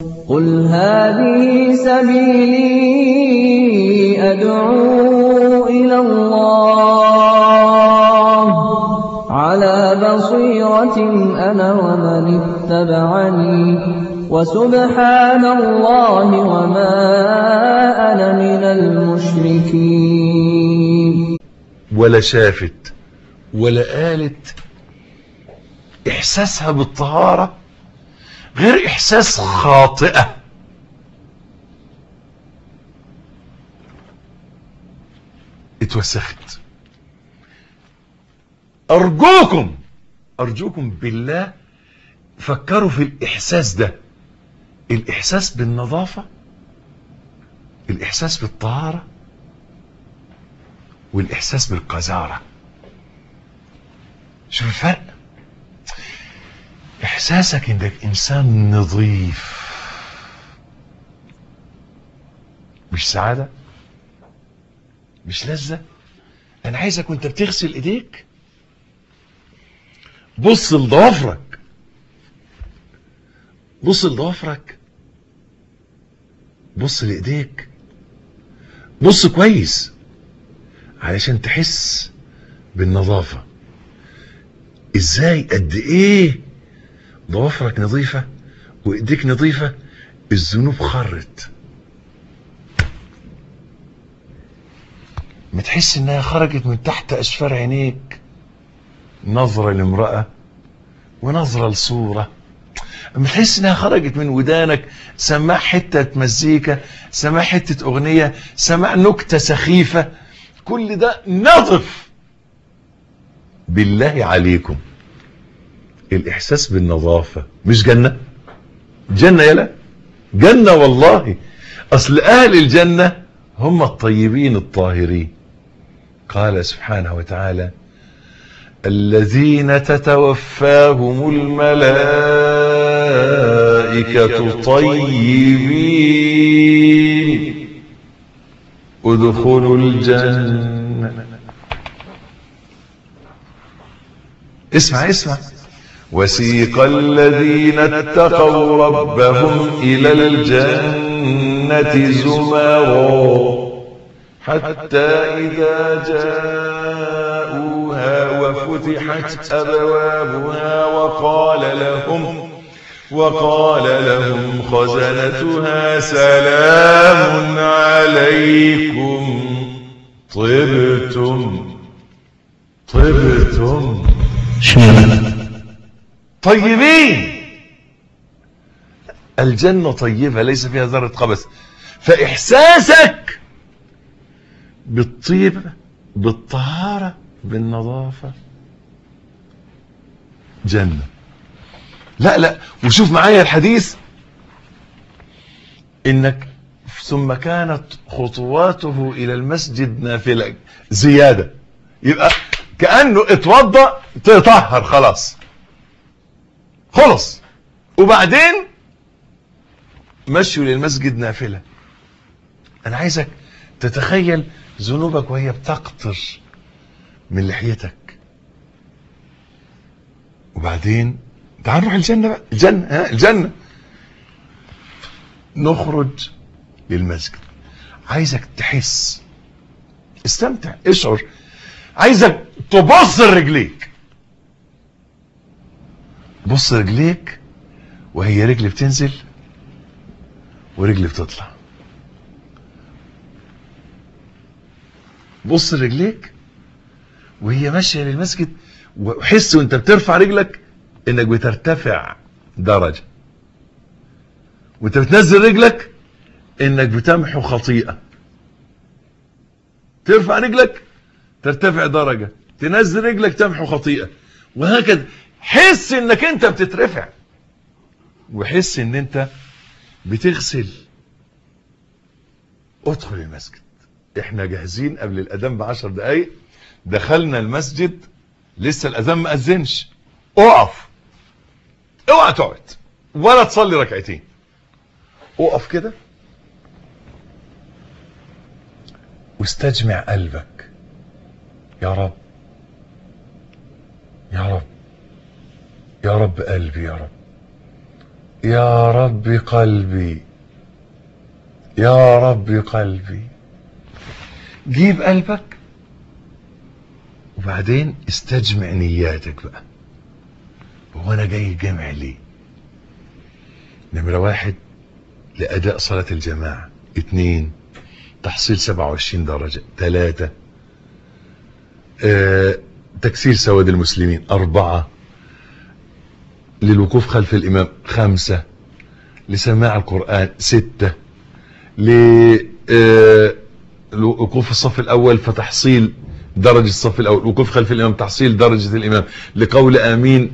قل هذه سبيلي أدعو إلى الله على بصيرة أنا ومن اتبعني وسبحان الله وما أنا من المشركين ولا شافت ولا قالت احساسها بالطهارة غير احساس خاطئة اتوسخت ارجوكم ارجوكم بالله فكروا في الاحساس ده الاحساس بالنظافة الاحساس بالطهارة والاحساس بالقذارة شوف الفرق احساسك انك انسان نظيف مش سعادة مش لذة انا عايزك وانت بتغسل ايديك بص لضوافرك بص لضوافرك بص لايديك بص كويس علشان تحس بالنظافة ازاي قد ايه ضوافرك نظيفة وايديك نظيفة الذنوب خرت ما تحس انها خرجت من تحت اشفار عينيك نظرة لامرأة ونظرة لصورة اما تحس انها خرجت من ودانك سماع حتة مزيكا سماع حتة اغنية سماع نكتة سخيفة كل ده نظف بالله عليكم الاحساس بالنظافة مش جنة جنة يلا جنة والله اصل اهل الجنة هم الطيبين الطاهرين قال سبحانه وتعالى الذين تتوفاهم الملائكة طيبين ادخلوا الجنة اسمع اسمع وسيق الذين اتقوا ربهم إلى الجنة زمرا حتى إذا جاءوها وفتحت أبوابها وقال لهم وقال لهم خزنتها سلام عليكم طبتم طبتم طيبين الجنة طيبة ليس فيها ذرة قبس فإحساسك بالطيب بالطهارة بالنظافة جنة لا لا وشوف معايا الحديث انك ثم كانت خطواته الى المسجد نافلة زيادة يبقى كأنه اتوضى تطهر خلاص خلص وبعدين مشوا للمسجد نافلة انا عايزك تتخيل ذنوبك وهي بتقطر من لحيتك وبعدين تعال نروح الجنة بقى الجنة ها الجنة نخرج للمسجد عايزك تحس استمتع اشعر عايزك تبص لرجليك بص رجليك وهي رجل بتنزل ورجل بتطلع بص رجليك وهي ماشيه للمسجد وحس وانت بترفع رجلك انك بترتفع درجه وانت بتنزل رجلك انك بتمحو خطيئه ترفع رجلك ترتفع درجه تنزل رجلك تمحو خطيئه وهكذا حس انك انت بتترفع وحس ان انت بتغسل ادخل المسجد احنا جاهزين قبل الاذان بعشر دقايق دخلنا المسجد لسه الاذان ما اذنش اقف اوعى تقعد ولا تصلي ركعتين اقف كده واستجمع قلبك يا رب يا رب يا رب قلبي يا رب يا رب قلبي يا رب قلبي جيب قلبك وبعدين استجمع نياتك بقى هو انا جاي الجامع ليه نمرة واحد لأداء صلاة الجماعة اتنين تحصيل 27 درجة ثلاثة آه تكسير سواد المسلمين أربعة للوقوف خلف الإمام خمسة لسماع القرآن ستة لوقوف الصف الأول فتحصيل درجة الصف الأول وقوف خلف الإمام تحصيل درجة الإمام لقول آمين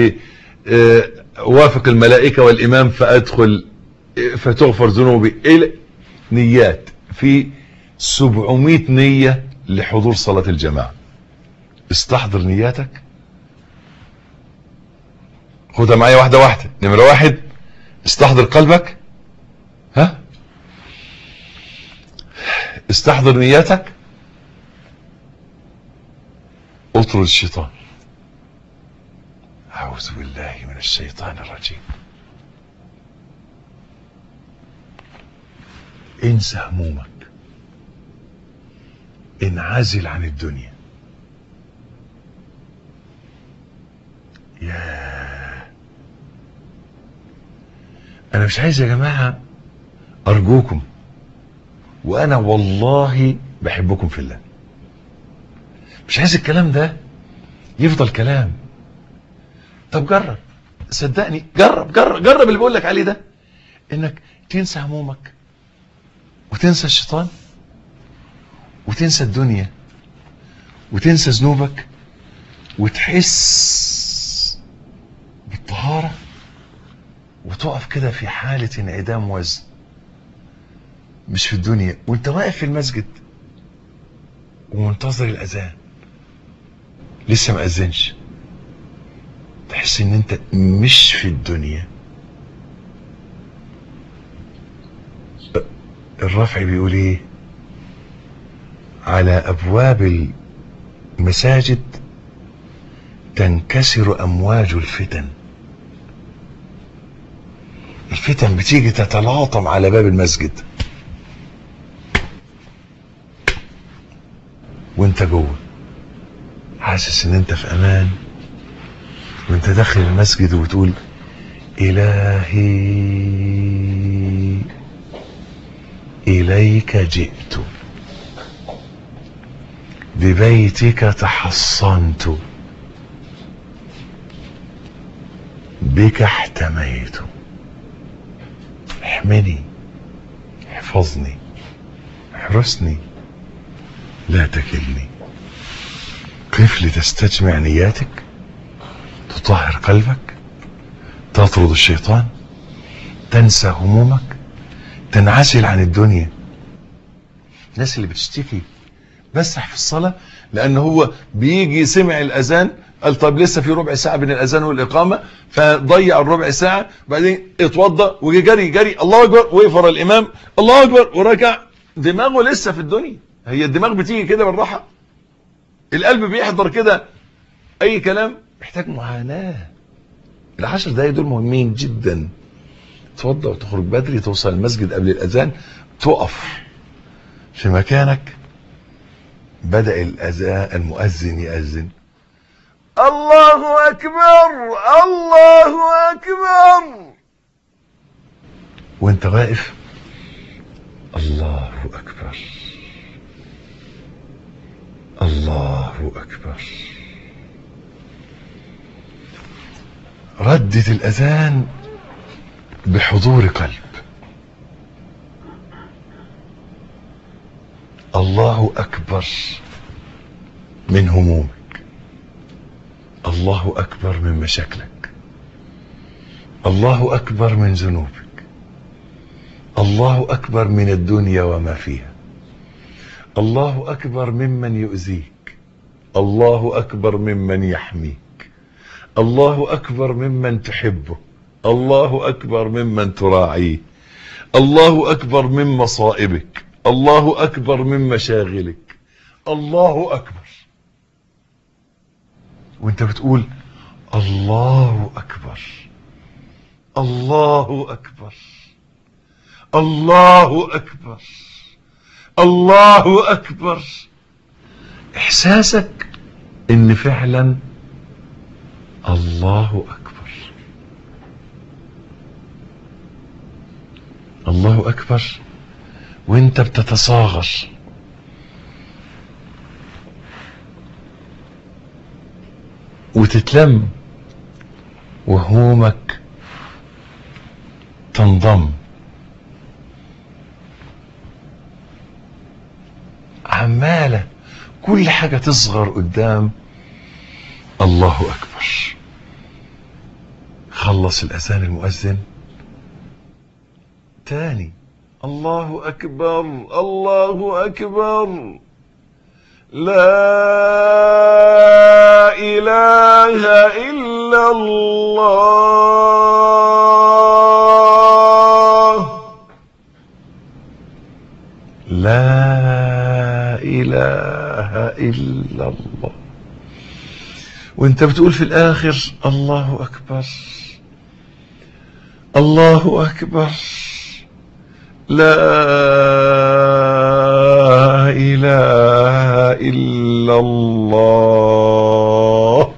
لوافق الملائكة والإمام فأدخل فتغفر ذنوبي إلى نيات في 700 نية لحضور صلاة الجماعة استحضر نياتك خدها معايا واحدة واحدة نمرة واحد استحضر قلبك ها استحضر نياتك اطرد الشيطان اعوذ بالله من الشيطان الرجيم انسى همومك انعزل عن الدنيا يا انا مش عايز يا جماعة ارجوكم وانا والله بحبكم في الله مش عايز الكلام ده يفضل كلام طب جرب صدقني جرب جرب جرب اللي بقول لك عليه ده انك تنسى همومك وتنسى الشيطان وتنسى الدنيا وتنسى ذنوبك وتحس بالطهارة وتقف كده في حالة انعدام وزن مش في الدنيا وانت واقف في المسجد ومنتظر الاذان لسه ما اذنش تحس ان انت مش في الدنيا الرافع بيقول ايه على ابواب المساجد تنكسر امواج الفتن الفتن بتيجي تتلاطم على باب المسجد وانت جوه حاسس ان انت في امان وانت داخل المسجد وتقول الهي اليك جئت ببيتك تحصنت بك احتميت احمني احفظني احرسني لا تكلني قف لتستجمع نياتك تطهر قلبك تطرد الشيطان تنسى همومك تنعزل عن الدنيا الناس اللي بتشتكي بسح في الصلاة لأن هو بيجي سمع الأذان قال طب لسه في ربع ساعة بين الأذان والإقامة فضيع الربع ساعة بعدين اتوضى وجي جري جري الله أكبر وقف الإمام الله أكبر وركع دماغه لسه في الدنيا هي الدماغ بتيجي كده بالراحة القلب بيحضر كده اي كلام محتاج معاناة العشر دقايق دول مهمين جدا توضى وتخرج بدري توصل المسجد قبل الاذان تقف في مكانك بدأ الأذان المؤذن يأذن الله أكبر الله أكبر وانت واقف الله أكبر الله أكبر ردت الأذان بحضور قلب الله أكبر من همومك الله أكبر من مشاكلك الله أكبر من ذنوبك الله أكبر من الدنيا وما فيها الله أكبر ممن يؤذيك الله أكبر ممن يحميك الله أكبر ممن تحبه الله أكبر ممن تراعيه الله أكبر من مصائبك الله أكبر من مشاغلك الله أكبر وانت بتقول الله أكبر الله أكبر الله أكبر الله أكبر إحساسك إن فعلا الله أكبر الله أكبر وانت بتتصاغر وتتلم وهمومك تنضم عمالة كل حاجة تصغر قدام الله أكبر خلص الأذان المؤذن تاني الله أكبر الله أكبر لا إله إلا الله لا إله إلا الله وانت بتقول في الآخر الله أكبر الله أكبر لا إله إلا الله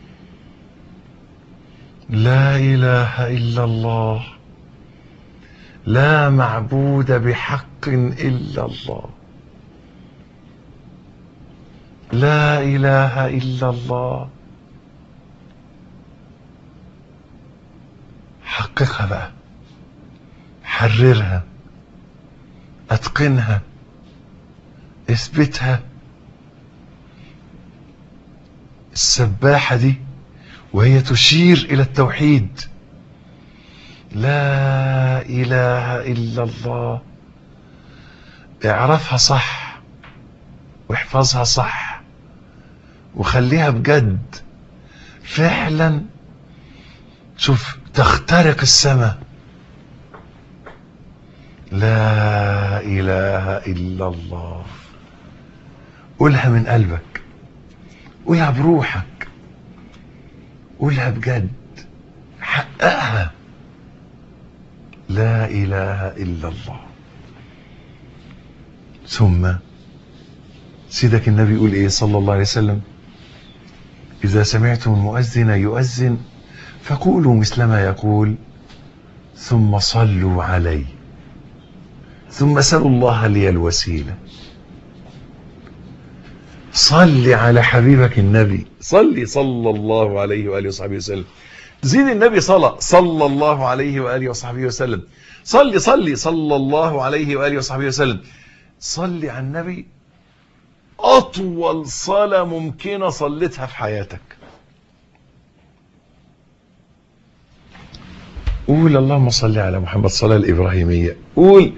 لا إله إلا الله لا معبود بحق إلا الله لا إله إلا الله حققها بقى حررها اتقنها اثبتها السباحة دي وهي تشير الى التوحيد لا اله الا الله اعرفها صح واحفظها صح وخليها بجد فعلا شوف تخترق السماء لا اله الا الله قولها من قلبك قولها بروحك قولها بجد حققها لا اله الا الله ثم سيدك النبي يقول ايه صلى الله عليه وسلم اذا سمعتم المؤذن يؤذن فقولوا مثل ما يقول ثم صلوا عليه ثم سلوا الله لي الوسيله صل على حبيبك النبي صلي صلى الله عليه واله وصحبه وسلم زين النبي صلى صلى الله عليه واله وصحبه وسلم صلي صلي صلى الله عليه واله وصحبه وسلم صلي على النبي اطول صلاه ممكنه صليتها في حياتك قول اللهم صل على محمد صلاه الابراهيميه قول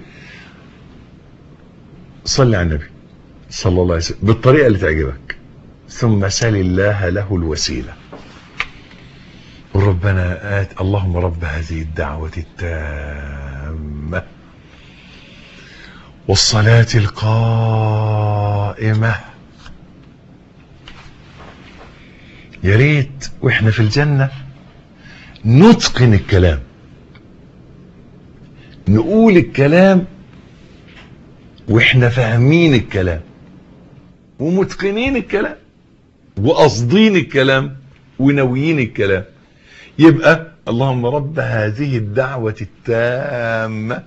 صلي على النبي صلى الله عليه وسلم بالطريقه اللي تعجبك ثم سل الله له الوسيله ربنا آت اللهم رب هذه الدعوة التامة والصلاة القائمة يا ريت واحنا في الجنة نتقن الكلام نقول الكلام واحنا فاهمين الكلام ومتقنين الكلام وقاصدين الكلام وناويين الكلام يبقى اللهم رب هذه الدعوة التامة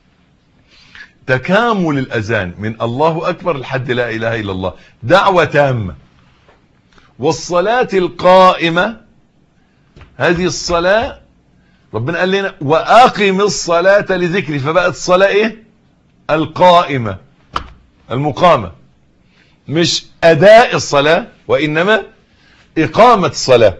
تكامل الأذان من الله أكبر لحد لا إله إلا الله دعوة تامة والصلاة القائمة هذه الصلاة ربنا قال لنا وأقم الصلاة لذكري فبقت الصلاة إيه القائمة المقامة مش أداء الصلاة وإنما إقامة الصلاة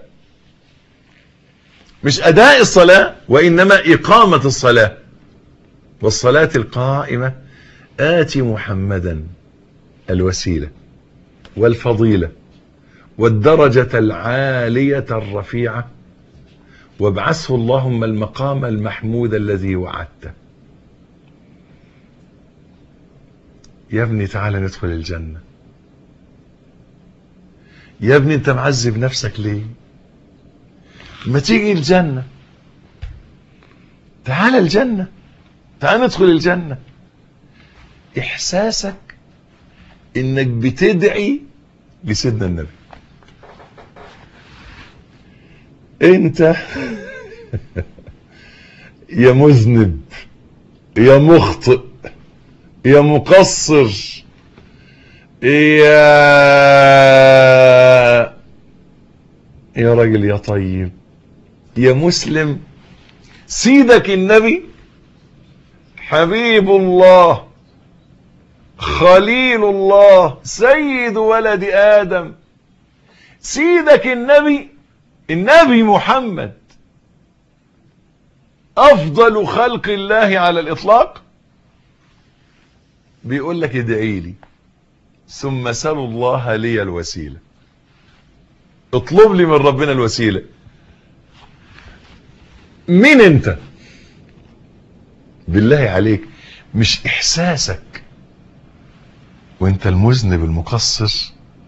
مش أداء الصلاة وإنما إقامة الصلاة والصلاة القائمة آتي محمدا الوسيلة والفضيلة والدرجة العالية الرفيعة وابعثه اللهم المقام المحمود الذي وعدته يا ابني تعالى ندخل الجنة يا ابني انت معذب نفسك ليه ما تيجي الجنة تعال الجنة تعال ندخل الجنة إحساسك إنك بتدعي لسيدنا النبي أنت يا مذنب يا مخطئ يا مقصر يا يا راجل يا طيب يا مسلم سيدك النبي حبيب الله خليل الله سيد ولد آدم سيدك النبي النبي محمد أفضل خلق الله على الإطلاق بيقول لك ادعي لي ثم سلوا الله لي الوسيلة اطلب لي من ربنا الوسيلة مين انت بالله عليك مش احساسك وانت المذنب المقصر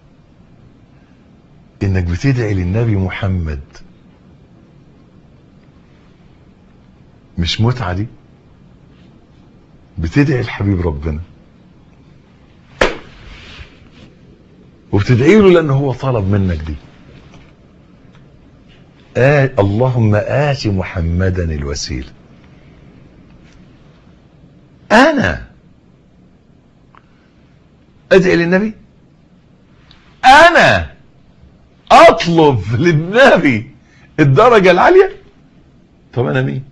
انك بتدعي للنبي محمد مش متعة دي بتدعي لحبيب ربنا وبتدعي له لان هو طلب منك دي آه اللهم آت محمدا الوسيلة أنا أدعي للنبي أنا أطلب للنبي الدرجة العالية طب أنا مين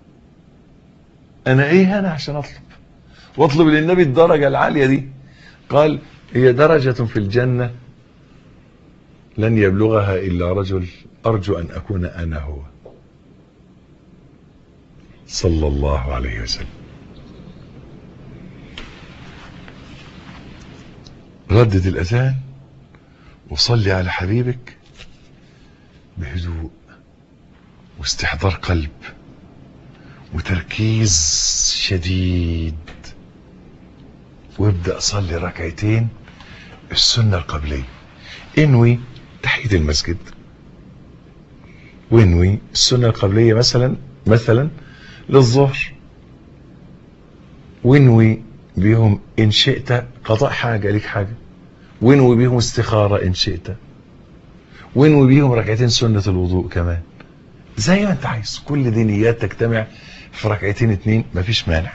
أنا إيه أنا عشان أطلب واطلب للنبي الدرجة العالية دي قال هي درجة في الجنة لن يبلغها إلا رجل أرجو أن أكون أنا هو صلى الله عليه وسلم ردد الأذان وصلي على حبيبك بهدوء واستحضار قلب وتركيز شديد وابدأ صلي ركعتين السنة القبلية انوي تحية المسجد وانوي السنة القبلية مثلا مثلا للظهر وانوي بيهم ان شئت قضاء حاجة لك حاجة وانوي بيهم استخارة ان شئت وانوي بيهم ركعتين سنة الوضوء كمان زي ما انت عايز كل دي نيات تجتمع في ركعتين اتنين مفيش مانع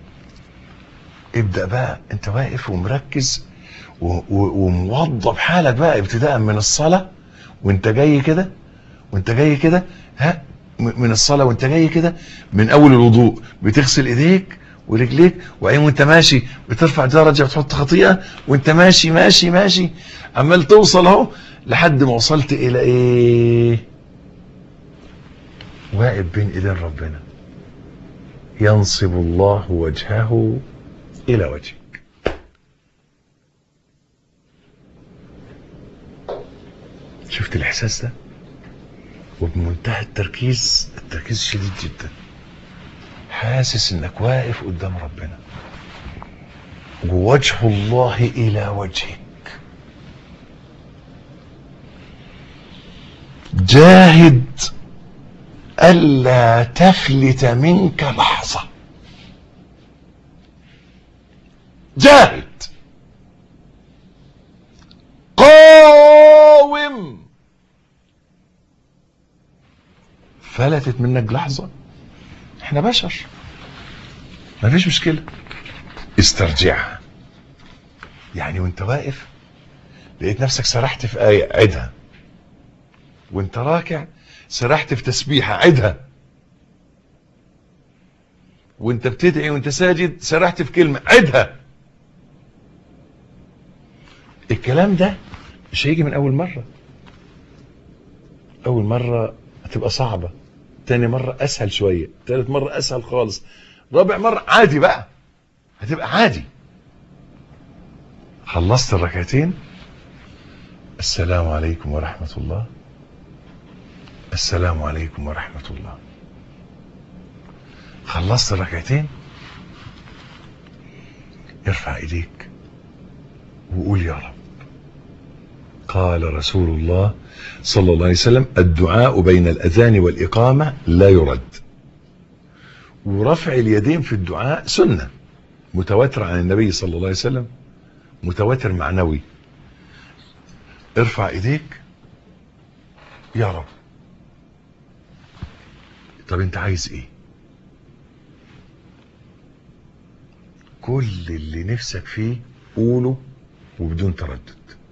ابدأ بقى انت واقف ومركز و- و- وموضب حالك بقى ابتداء من الصلاة وانت جاي كده وانت جاي كده ها م- من الصلاة وانت جاي كده من اول الوضوء بتغسل ايديك ورجليك وبعدين وانت ماشي بترفع درجة بتحط خطيئة وانت ماشي ماشي ماشي عمال توصل اهو لحد ما وصلت الى ايه واقف بين ايدين ربنا ينصب الله وجهه الى وجهك شفت الاحساس ده وبمنتهى التركيز التركيز شديد جدا حاسس انك واقف قدام ربنا ووجه الله الى وجهك جاهد الا تفلت منك لحظه جاهد قاوم فلتت منك لحظة احنا بشر مفيش مشكلة استرجعها يعني وانت واقف لقيت نفسك سرحت في آية عدها وانت راكع سرحت في تسبيحة عدها وانت بتدعي وانت ساجد سرحت في كلمة عدها الكلام ده مش هيجي من اول مرة اول مرة هتبقى صعبة تاني مرة اسهل شوية تالت مرة اسهل خالص رابع مرة عادي بقى هتبقى عادي خلصت الركعتين السلام عليكم ورحمة الله السلام عليكم ورحمة الله خلصت الركعتين ارفع ايديك وقول يا رب قال رسول الله صلى الله عليه وسلم الدعاء بين الأذان والإقامة لا يرد ورفع اليدين في الدعاء سنة متواتر عن النبي صلى الله عليه وسلم متواتر معنوي ارفع ايديك يا رب طب انت عايز ايه كل اللي نفسك فيه قوله وبدون تردد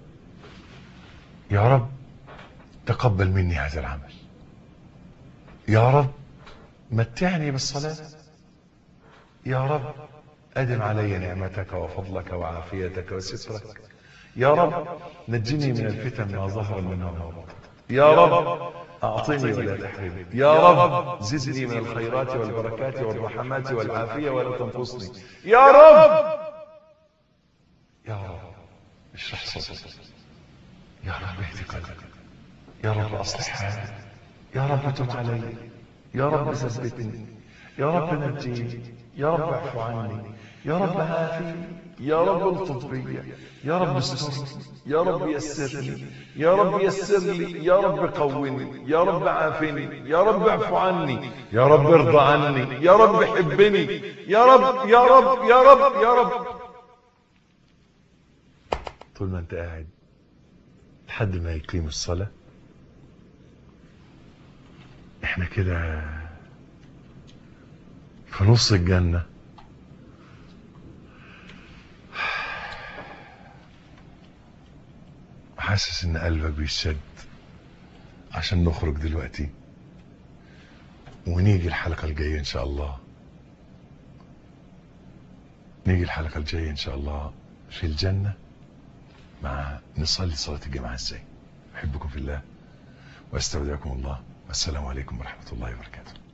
يا رب تقبل مني هذا العمل يا رب متعني بالصلاة يا رب أدم علي نعمتك وفضلك وعافيتك وسترك يا رب نجني من الفتن ما ظهر منها وما بطن يا رب أعطني ولا تحرمني يا رب زدني من الخيرات والبركات والرحمات والعافية ولا تنقصني يا رب يا رب اشرح صدري يا رب اهدي قلبي يا رب أصلح حالي يا رب تب علي يا رب ثبتني يا رب نجيني يا رب اعف عني يا رب عافيني يا رب الطف بي يا رب استرني يا رب يسر لي يا رب يسر لي يا رب قوني يا رب عافني يا رب اعف عني يا رب ارضى عني يا رب حبني يا رب يا رب يا رب يا رب طول ما انت قاعد لحد ما يقيم الصلاة احنا كده في نص الجنة حاسس ان قلبك بيشد عشان نخرج دلوقتي ونيجي الحلقة الجاية ان شاء الله نيجي الحلقة الجاية ان شاء الله في الجنة مع نصلي صلاة الجماعة ازاي احبكم في الله واستودعكم الله والسلام عليكم ورحمة الله وبركاته